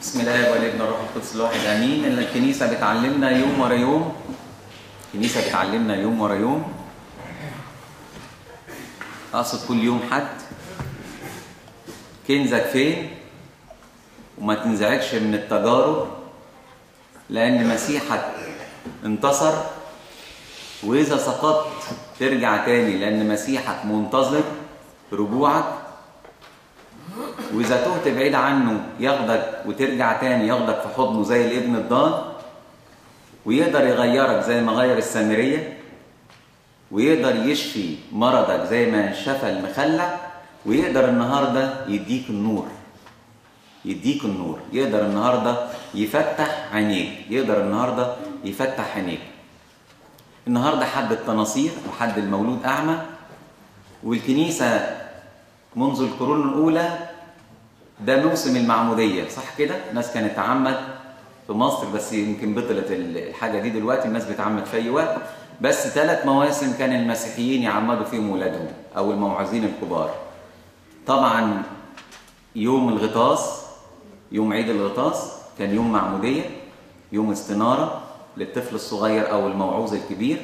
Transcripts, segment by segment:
بسم الله والابن الروح القدس الواحد امين ان الكنيسه بتعلمنا يوم ورا يوم الكنيسه بتعلمنا يوم ورا يوم اقصد كل يوم حد كنزك فين وما تنزعجش من التجارب لان مسيحك انتصر واذا سقطت ترجع تاني لان مسيحك منتظر رجوعك واذا تهت بعيد عنه ياخدك وترجع تاني ياخدك في حضنه زي الابن الضال ويقدر يغيرك زي ما غير السامريه ويقدر يشفي مرضك زي ما شفى المخلع ويقدر النهارده يديك النور يديك النور يقدر النهارده يفتح عينيك يقدر النهارده يفتح عينيك النهارده حد التناصير وحد المولود اعمى والكنيسه منذ القرون الاولى ده موسم المعموديه صح كده الناس كانت تعمد في مصر بس يمكن بطلت الحاجه دي دلوقتي الناس بتعمد في اي وقت بس ثلاث مواسم كان المسيحيين يعمدوا فيهم ولادهم او الموعظين الكبار طبعا يوم الغطاس يوم عيد الغطاس كان يوم معموديه يوم استناره للطفل الصغير او الموعوظ الكبير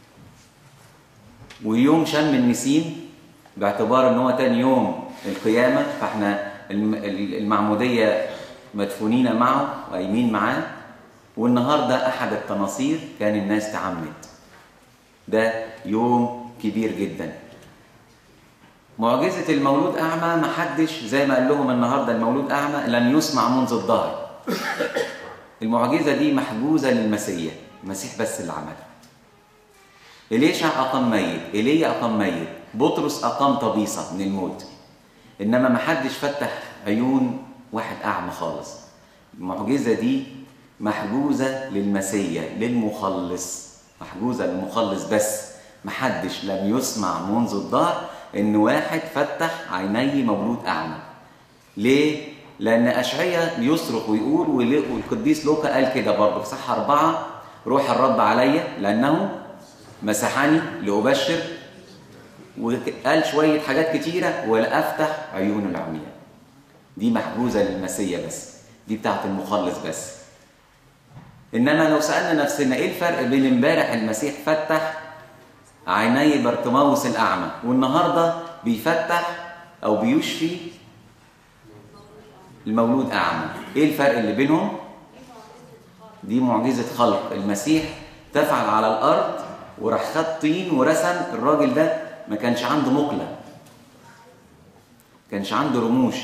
ويوم شم النسيم باعتبار ان هو تاني يوم القيامه فاحنا المعموديه مدفونين معه وقايمين معاه والنهارده احد التناصير كان الناس تعمد ده يوم كبير جدا معجزة المولود أعمى محدش زي ما قال لهم النهاردة المولود أعمى لم يسمع منذ الظهر المعجزة دي محجوزة للمسيح المسيح بس اللي عملها إليشع أقام ميت إيليا أقام ميت بطرس أقام طبيصة من الموت إنما محدش فتح عيون واحد أعمى خالص المعجزة دي محجوزة للمسيح للمخلص محجوزة للمخلص بس محدش لم يسمع منذ الظهر إن واحد فتح عيني مولود أعمى ليه؟ لأن أشعية يصرخ ويقول والقديس لوقا قال كده برضه في صح أربعة روح الرب عليا لأنه مسحني لأبشر وقال شوية حاجات كتيرة ولا أفتح عيون العمياء دي محجوزة للمسيا بس دي بتاعت المخلص بس إنما لو سألنا نفسنا إيه الفرق بين امبارح المسيح فتح عيني بارتماوس الأعمى والنهاردة بيفتح أو بيشفي المولود أعمى إيه الفرق اللي بينهم؟ دي معجزة خلق المسيح تفعل على الأرض وراح خد طين ورسم الراجل ده ما كانش عنده مقلة كانش عنده رموش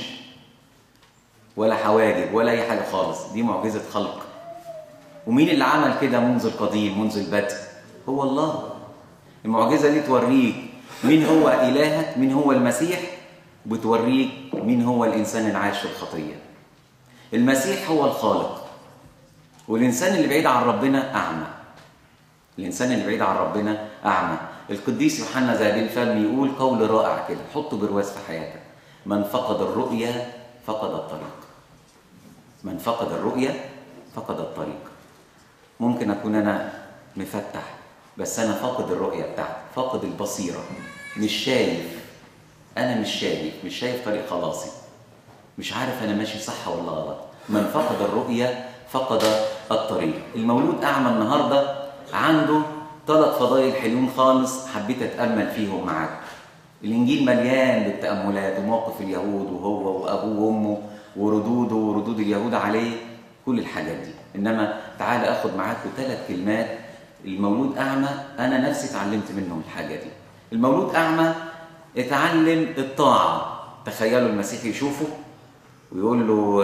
ولا حواجب ولا أي حاجة خالص دي معجزة خلق ومين اللي عمل كده منذ القديم منذ البدء هو الله المعجزة دي توريك مين هو إلهك مين هو المسيح بتوريك مين هو الإنسان العايش في الخطية المسيح هو الخالق والإنسان اللي بعيد عن ربنا أعمى الإنسان اللي بعيد عن ربنا أعمى القديس يوحنا ذهبي الفم يقول قول رائع كده حطه برواز في حياتك من فقد الرؤية فقد الطريق من فقد الرؤية فقد الطريق ممكن أكون أنا مفتح بس أنا فاقد الرؤية بتاعتي فاقد البصيرة مش شايف أنا مش شايف مش شايف طريق خلاصي مش عارف أنا ماشي صح ولا غلط من فقد الرؤية فقد الطريق المولود أعمى النهاردة عنده ثلاث فضائل حلوين خالص حبيت أتأمل فيهم معاك الإنجيل مليان بالتأملات وموقف اليهود وهو وأبوه وأمه وردوده وردود اليهود عليه كل الحاجات دي إنما تعال أخد معاكم ثلاث كلمات المولود أعمى أنا نفسي اتعلمت منهم الحاجة دي المولود أعمى اتعلم الطاعة تخيلوا المسيح يشوفه ويقول له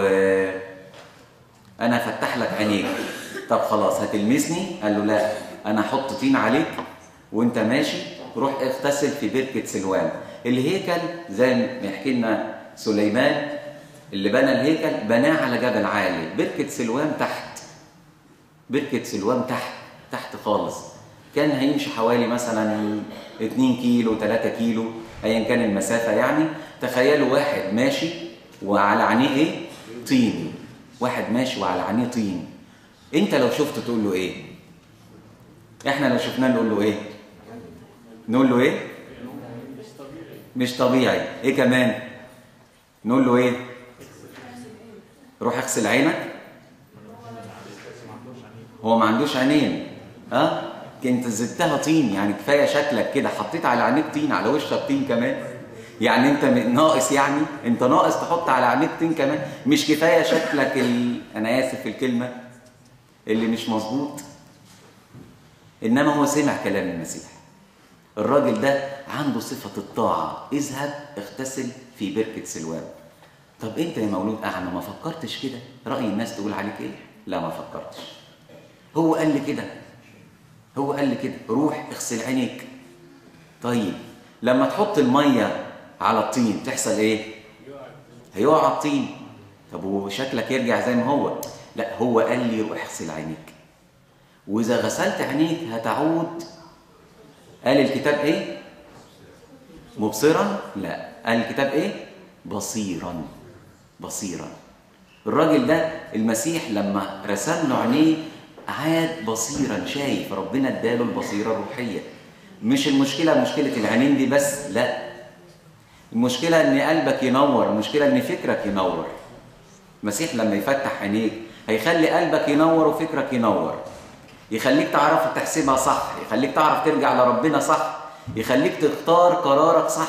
أنا فتح لك عينيك طب خلاص هتلمسني قال له لا أنا هحط طين عليك وأنت ماشي روح اغتسل في بركة سلوان الهيكل زي ما يحكي لنا سليمان اللي بنى الهيكل بناه على جبل عالي بركة سلوان تحت بركة سلوان تحت تحت خالص كان هيمشي حوالي مثلا 2 كيلو 3 كيلو ايا كان المسافه يعني تخيلوا واحد ماشي وعلى عينيه ايه طين واحد ماشي وعلى عينيه طين انت لو شفته تقول له ايه احنا لو شفناه نقول له ايه نقول له ايه مش طبيعي ايه كمان نقول له ايه روح اغسل عينك هو ما عندوش عينين ها انت زدتها طين يعني كفايه شكلك كده حطيت على عينيك طين على وشك طين كمان يعني انت ناقص يعني انت ناقص تحط على عينيك طين كمان مش كفايه شكلك ال... انا اسف في الكلمه اللي مش مظبوط انما هو سمع كلام المسيح الراجل ده عنده صفه الطاعه اذهب اغتسل في بركه سلوان طب انت يا مولود اعمى ما فكرتش كده راي الناس تقول عليك ايه لا ما فكرتش هو قال لي كده هو قال لي كده روح اغسل عينيك طيب لما تحط الميه على الطين تحصل ايه هيقع الطين طب وشكلك يرجع زي ما هو لا هو قال لي روح اغسل عينيك واذا غسلت عينيك هتعود قال الكتاب ايه مبصرا لا قال الكتاب ايه بصيرا بصيرا الراجل ده المسيح لما رسم له عينيه عاد بصيرا شايف ربنا اداله البصيره الروحيه مش المشكله مشكله العينين دي بس لا المشكله ان قلبك ينور المشكله ان فكرك ينور المسيح لما يفتح عينيك هيخلي قلبك ينور وفكرك ينور يخليك تعرف تحسبها صح يخليك تعرف ترجع لربنا صح يخليك تختار قرارك صح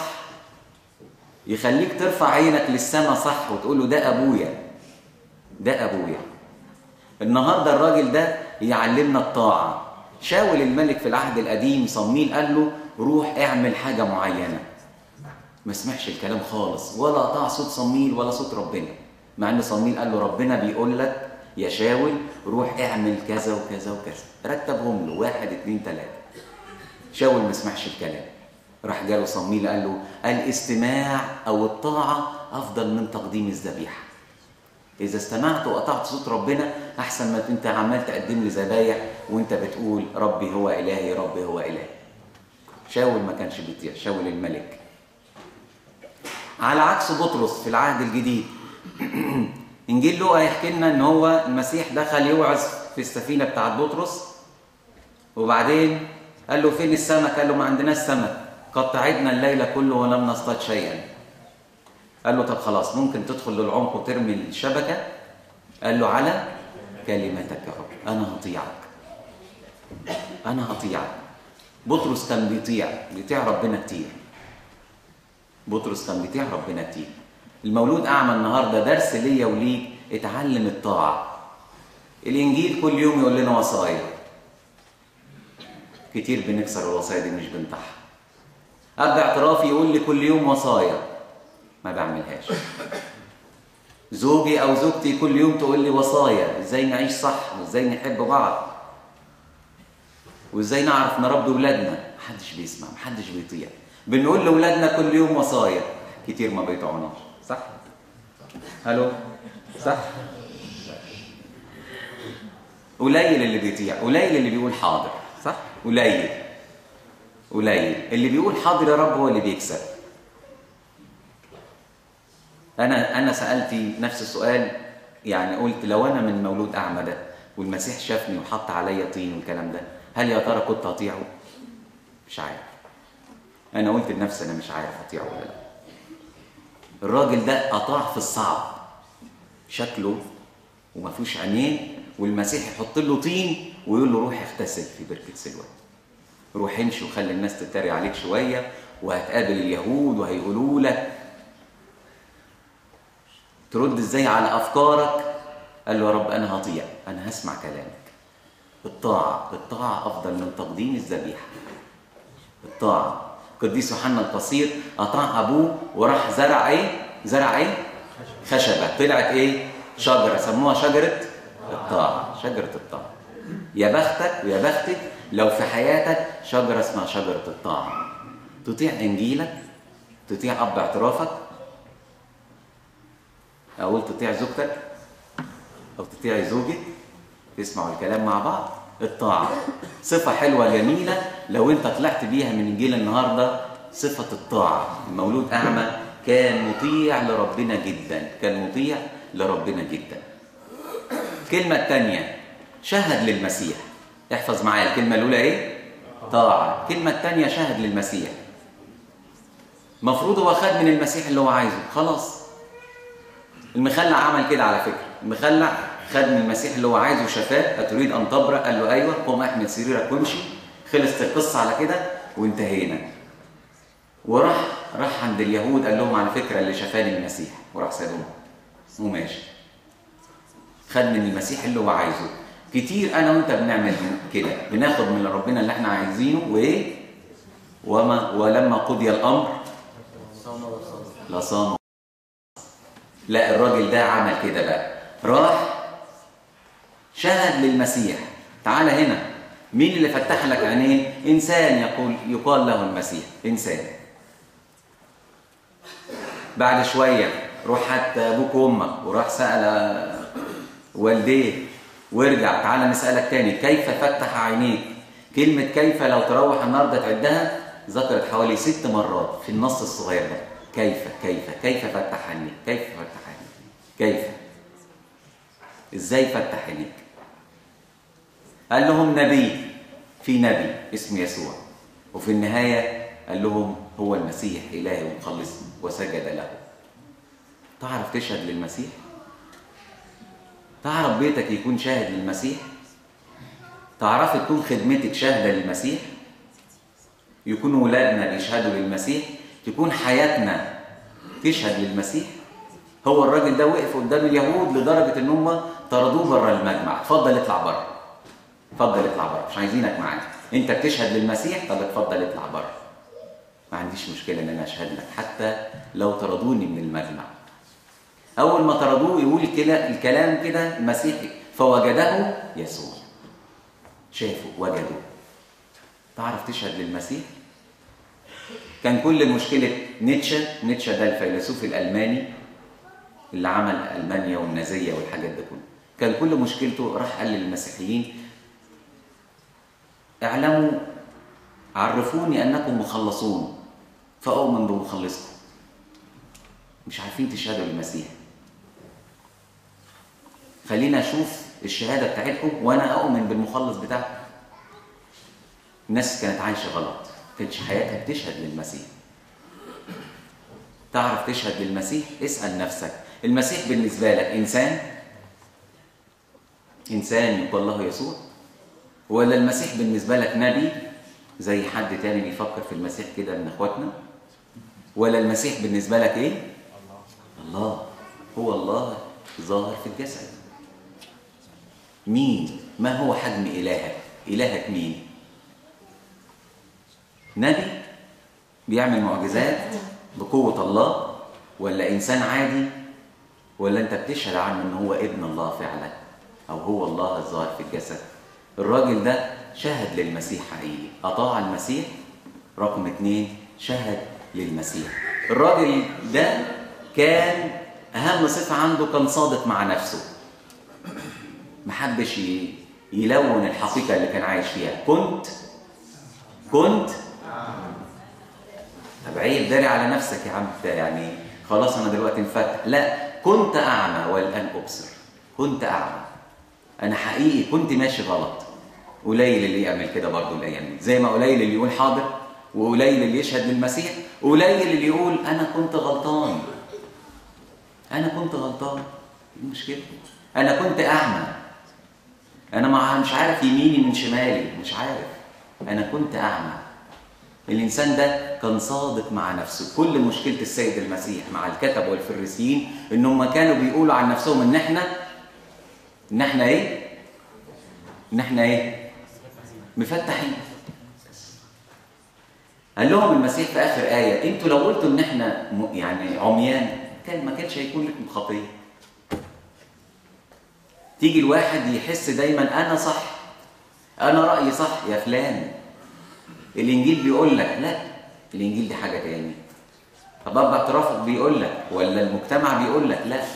يخليك ترفع عينك للسماء صح وتقول له ده ابويا ده ابويا النهارده الراجل ده يعلمنا الطاعه شاول الملك في العهد القديم صميل قال له روح اعمل حاجه معينه ما سمعش الكلام خالص ولا قطع صوت صميل ولا صوت ربنا مع ان صميل قال له ربنا بيقول لك يا شاول روح اعمل كذا وكذا وكذا رتبهم له واحد اتنين تلاته شاول ما سمعش الكلام راح جاله صميل قال له الاستماع او الطاعه افضل من تقديم الذبيحه اذا استمعت وقطعت صوت ربنا احسن ما انت عمال تقدم لي ذبايح وانت بتقول ربي هو الهي ربي هو الهي شاول ما كانش بيطيع شاول الملك على عكس بطرس في العهد الجديد انجيل لوقا يحكي لنا ان هو المسيح دخل يوعظ في السفينه بتاعت بطرس وبعدين قال له فين السمك قال له ما عندناش سمك قد تعبنا الليل كله ولم نصطاد شيئا قال له طب خلاص ممكن تدخل للعمق وترمي الشبكه قال له على كلمتك يا رب انا هطيعك انا هطيعك بطرس كان بيطيع بيطيع ربنا كتير بطرس كان بيطيع ربنا كتير المولود اعمى النهارده درس ليا وليك اتعلم الطاعه الانجيل كل يوم يقول لنا وصايا كتير بنكسر الوصايا دي مش بنطحها اب اعترافي يقول لي كل يوم وصايا ما بعملهاش زوجي او زوجتي كل يوم تقول لي وصايا ازاي نعيش صح وازاي نحب بعض وازاي نعرف نربي ولادنا محدش بيسمع محدش بيطيع بنقول لاولادنا كل يوم وصايا كتير ما بيطيعوناش صح هلو صح قليل اللي بيطيع قليل اللي بيقول حاضر صح قليل قليل اللي بيقول حاضر يا رب هو اللي بيكسب انا انا سالتي نفس السؤال يعني قلت لو انا من مولود اعمى ده والمسيح شافني وحط عليا طين والكلام ده هل يا ترى كنت هطيعه مش عارف انا قلت لنفسي انا مش عارف اطيعه ولا لا الراجل ده قطاع في الصعب شكله وما فيهوش عينين والمسيح يحط له طين ويقول له روح اغتسل في بركه سلوان روح امشي وخلي الناس تتريق عليك شويه وهتقابل اليهود وهيقولوا لك ترد ازاي على افكارك قال له يا رب انا هطيع انا هسمع كلامك الطاعه الطاعه افضل من تقديم الذبيحه الطاعه قديس يوحنا القصير اطاع ابوه وراح زرع ايه زرع ايه خشبه طلعت ايه شجره سموها شجره الطاعه شجره الطاعه يا بختك ويا بختك لو في حياتك شجره اسمها شجره الطاعه تطيع انجيلك تطيع اب اعترافك اقول تطيع زوجتك او تطيع زوجك تسمعوا الكلام مع بعض الطاعة صفة حلوة جميلة لو انت طلعت بيها من انجيل النهاردة صفة الطاعة المولود أعمى كان مطيع لربنا جدا كان مطيع لربنا جدا الكلمة الثانية شهد للمسيح احفظ معايا الكلمة الأولى ايه؟ طاعة الكلمة الثانية شهد للمسيح مفروض هو خد من المسيح اللي هو عايزه خلاص المخلع عمل كده على فكرة مخلع خد من المسيح اللي هو عايزه وشفاه أتريد أن تبرأ قال له أيوه قوم احمل سريرك وامشي خلصت القصة على كده وانتهينا وراح راح عند اليهود قال لهم على فكرة اللي شفاني المسيح وراح سابهم وماشي خد من المسيح اللي هو عايزه كتير انا وانت بنعمل كده بناخد من ربنا اللي احنا عايزينه وايه وما ولما قضي الامر لصام لا الراجل ده عمل كده بقى راح شهد للمسيح تعال هنا مين اللي فتح لك عينيه انسان يقول يقال له المسيح انسان بعد شويه روح حتى ابوك وامك وراح سال والديه وارجع تعالى نسالك تاني كيف فتح عينيك كلمه كيف لو تروح النهارده تعدها ذكرت حوالي ست مرات في النص الصغير ده كيف كيف كيف فتح عينيك كيف فتح عينيك كيف ازاي فتح عينيك قال لهم نبي في نبي اسمه يسوع وفي النهايه قال لهم هو المسيح الهي ومخلص وسجد له تعرف تشهد للمسيح تعرف بيتك يكون شاهد للمسيح تعرف تكون خدمتك شاهدة للمسيح يكون ولادنا بيشهدوا للمسيح تكون حياتنا تشهد للمسيح هو الراجل ده وقف قدام اليهود لدرجة ان هم طردوه بره المجمع اتفضل اطلع بره اتفضل اطلع بره مش عايزينك معانا انت بتشهد للمسيح طب اتفضل اطلع بره ما عنديش مشكلة ان انا اشهد لك حتى لو طردوني من المجمع أول ما طردوه يقول كده الكلام كده المسيح فوجده يسوع شافه وجده تعرف تشهد للمسيح كان كل مشكلة نيتشه نيتشه ده الفيلسوف الألماني اللي عمل ألمانيا والنازية والحاجات ده كله كان كل مشكلته راح قال للمسيحيين اعلموا عرفوني أنكم مخلصون فأؤمن بمخلصكم مش عارفين تشهدوا للمسيح خلينا اشوف الشهاده بتاعتكم وانا اؤمن بالمخلص بتاعكم الناس كانت عايشه غلط كانتش حياتها بتشهد للمسيح تعرف تشهد للمسيح اسال نفسك المسيح بالنسبه لك انسان انسان يقال له يسوع ولا المسيح بالنسبه لك نبي زي حد تاني بيفكر في المسيح كده من اخواتنا ولا المسيح بالنسبه لك ايه الله هو الله ظاهر في الجسد مين ما هو حجم إلهك إلهك مين نبي بيعمل معجزات بقوة الله ولا إنسان عادي ولا أنت بتشهد عنه إن هو ابن الله فعلا أو هو الله الظاهر في الجسد الراجل ده شهد للمسيح حقيقي أطاع المسيح رقم اتنين شهد للمسيح الراجل ده كان أهم صفة عنده كان صادق مع نفسه محبش يلون الحقيقة اللي كان عايش فيها كنت كنت طب عيب داري على نفسك يا عم يعني خلاص أنا دلوقتي انفتح لا كنت أعمى والآن أبصر كنت أعمى أنا حقيقي كنت ماشي غلط قليل اللي يعمل كده برضه الأيام دي زي ما قليل اللي يقول حاضر وقليل اللي يشهد للمسيح قليل اللي يقول أنا كنت غلطان أنا كنت غلطان المشكلة أنا كنت أعمى أنا مع مش عارف يميني من شمالي مش عارف أنا كنت أعمى الإنسان ده كان صادق مع نفسه كل مشكلة السيد المسيح مع الكتب والفريسيين إن هم كانوا بيقولوا عن نفسهم إن إحنا إن إحنا إيه؟ إن إحنا إيه؟ مفتحين قال لهم المسيح في آخر آية أنتوا لو قلتوا إن إحنا يعني عميان كان ما كانش هيكون لكم خطية تيجي الواحد يحس دايما انا صح انا رايي صح يا فلان الانجيل بيقول لك لا الانجيل دي حاجه تاني طب اب اعترافك بيقول لك ولا المجتمع بيقول لك لا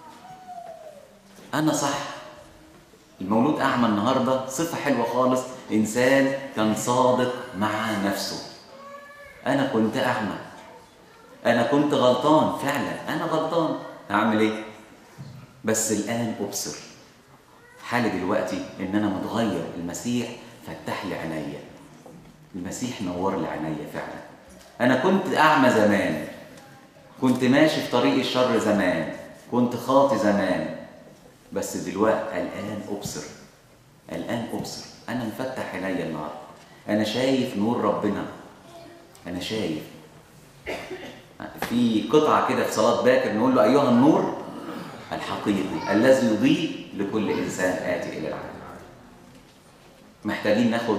انا صح المولود اعمى النهارده صفه حلوه خالص انسان كان صادق مع نفسه انا كنت اعمى انا كنت غلطان فعلا انا غلطان هعمل ايه بس الان ابصر حالي دلوقتي ان انا متغير المسيح فتح لي عينيا المسيح نور لي عينيا فعلا انا كنت اعمى زمان كنت ماشي في طريق الشر زمان كنت خاطي زمان بس دلوقتي الآن أبصر الآن أبصر أنا مفتح عينيا النهارده أنا شايف نور ربنا أنا شايف في قطعة كده في صلاة باكر نقول له أيها النور الحقيقي الذي يضيء لكل إنسان آتي إلى العالم محتاجين ناخد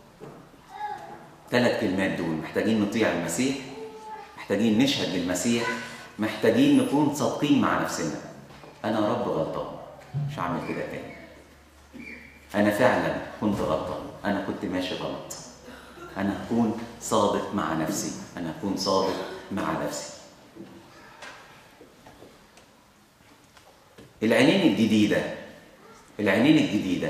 ثلاث كلمات دول محتاجين نطيع المسيح محتاجين نشهد للمسيح محتاجين نكون صادقين مع نفسنا أنا رب غلطان مش هعمل كده تاني أنا فعلا كنت غلطان أنا كنت ماشي غلط أنا هكون صادق مع نفسي أنا هكون صادق مع نفسي العينين الجديدة العينين الجديدة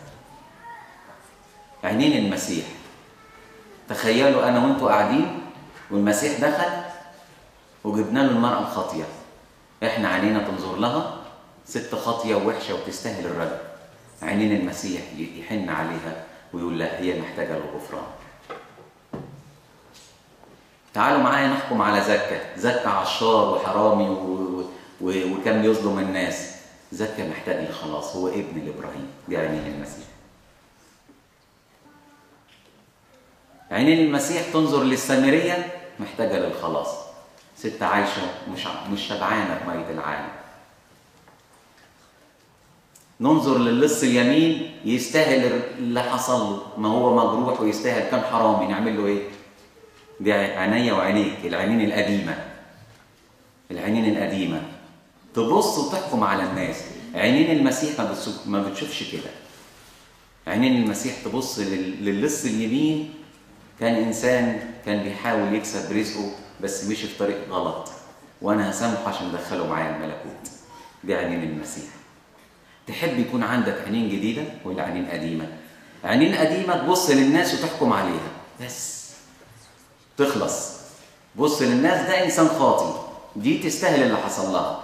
عينين المسيح تخيلوا أنا وأنتوا قاعدين والمسيح دخل وجبنا له المرأة الخاطية إحنا عينينا تنظر لها ست خاطية ووحشة وتستاهل الرجل عينين المسيح يحن عليها ويقول لا هي محتاجة للغفران تعالوا معايا نحكم على زكا زكا عشار وحرامي و... و... وكان بيظلم الناس زكا محتاج لخلاص هو ابن لابراهيم دي عينين المسيح عينين المسيح تنظر للسامرية محتاجة للخلاص ست عايشة مش مش شبعانة بمية العالم ننظر للص اليمين يستاهل اللي حصل له ما هو مجروح ويستاهل كان حرامي نعمل له ايه دي عينيا وعينيك العينين القديمة العينين القديمة تبص وتحكم على الناس عينين المسيح ما, ما بتشوفش كده عينين المسيح تبص للص اليمين كان إنسان كان بيحاول يكسب رزقه بس مشي في طريق غلط وأنا هسامحه عشان أدخله معايا الملكوت دي عينين المسيح تحب يكون عندك عينين جديدة ولا عينين قديمة عينين قديمة تبص للناس وتحكم عليها بس تخلص بص للناس ده إنسان خاطي دي تستاهل اللي حصل لها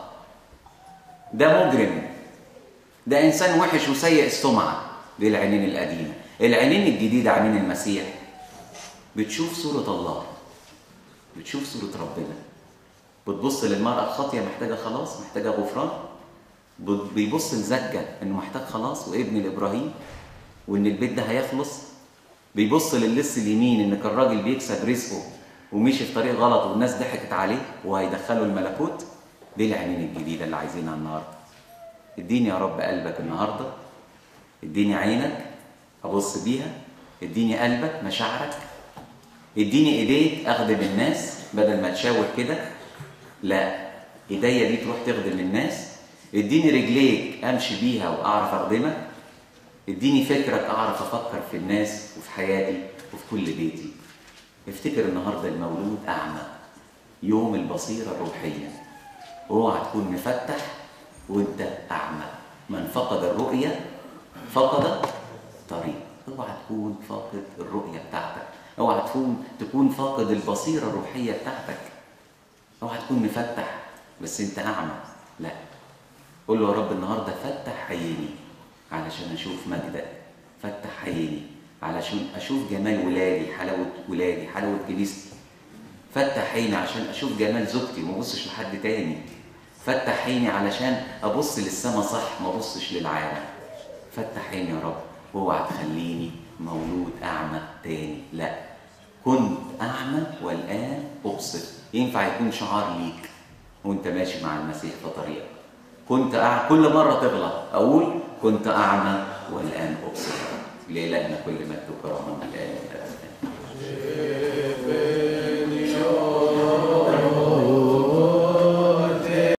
ده مجرم ده إنسان وحش وسيء السمعة دي العينين القديمة العينين الجديدة عينين المسيح بتشوف صورة الله بتشوف صورة ربنا بتبص للمرأة الخاطية محتاجة خلاص محتاجة غفران بيبص لزكا انه محتاج خلاص وابن لابراهيم وان البيت ده هيخلص بيبص للص اليمين ان كان راجل بيكسب رزقه ومشي في طريق غلط والناس ضحكت عليه وهيدخله الملكوت دي العينين الجديده اللي عايزينها النهارده اديني يا رب قلبك النهارده اديني عينك ابص بيها اديني قلبك مشاعرك اديني ايديك اخدم الناس بدل ما تشاور كده لا ايديا دي تروح تخدم الناس اديني رجليك امشي بيها واعرف اخدمك اديني فكرك اعرف افكر في الناس وفي حياتي وفي كل بيتي افتكر النهارده المولود اعمى يوم البصيره الروحيه اوعى تكون مفتح وانت اعمى من فقد الرؤيه فقد طريق اوعى تكون فاقد الرؤيه بتاعتك اوعى تكون تكون فاقد البصيره الروحيه بتاعتك اوعى تكون مفتح بس انت اعمى لا قول له يا رب النهارده فتح عيني علشان اشوف مجدك فتح عيني علشان اشوف جمال ولادي حلاوه ولادي حلاوه كنيستي فتح عيني عشان اشوف جمال زوجتي وما ابصش لحد تاني فتح عيني علشان ابص للسما صح ما ابصش للعالم فتح عيني يا رب اوعى تخليني مولود اعمى تاني لا كنت اعمى والان ابصر ينفع يكون شعار ليك وانت ماشي مع المسيح في طريقك كنت أعمى كل مرة تغلط أقول كنت أعمى والآن أبصر لإلهنا كل مجد وكرامة من الآن